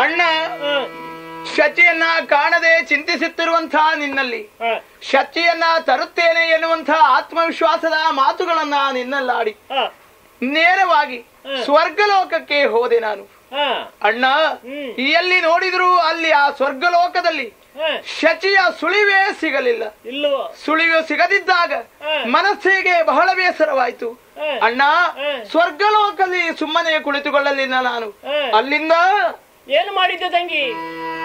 ಅಣ್ಣ ಶಚಿಯನ್ನ ಕಾಣದೆ ಚಿಂತಿಸುತ್ತಿರುವಂತಹ ನಿನ್ನಲ್ಲಿ ಶಚಿಯನ್ನ ತರುತ್ತೇನೆ ಎನ್ನುವಂತಹ ಆತ್ಮವಿಶ್ವಾಸದ ಮಾತುಗಳನ್ನ ನಿನ್ನಲ್ಲಾಡಿ ನೇರವಾಗಿ ಸ್ವರ್ಗಲೋಕಕ್ಕೆ ಹೋದೆ ನಾನು ಅಣ್ಣ ಹ್ಮ್. ಎಲ್ಲಿ ನೋಡಿದ್ರು ಅಲ್ಲಿ ಆ ಸ್ವರ್ಗಲೋಕದಲ್ಲಿ ಶಚಿಯ ಸುಳಿವೇ ಸಿಗಲಿಲ್ಲ ಇಲ್ಲವೋ ಸುಳಿವು ಸಿಗದಿದ್ದಾಗ ಹ. ಮನಸ್ಸಿಗೆ ಬಹಳ ಬೇಸರವಾಯ್ತು ಹ. ಅಣ್ಣ ಹ. ಸ್ವರ್ಗಲೋಕದಲ್ಲಿ ಸುಮ್ಮನೆ ಕುಳಿತುಕೊಳ್ಳಲಿಲ್ಲ ನಾನು ಹ. ಅಲ್ಲಿಂದ ಏನು ಮಾಡಿದ್ದೆ ತಂಗಿ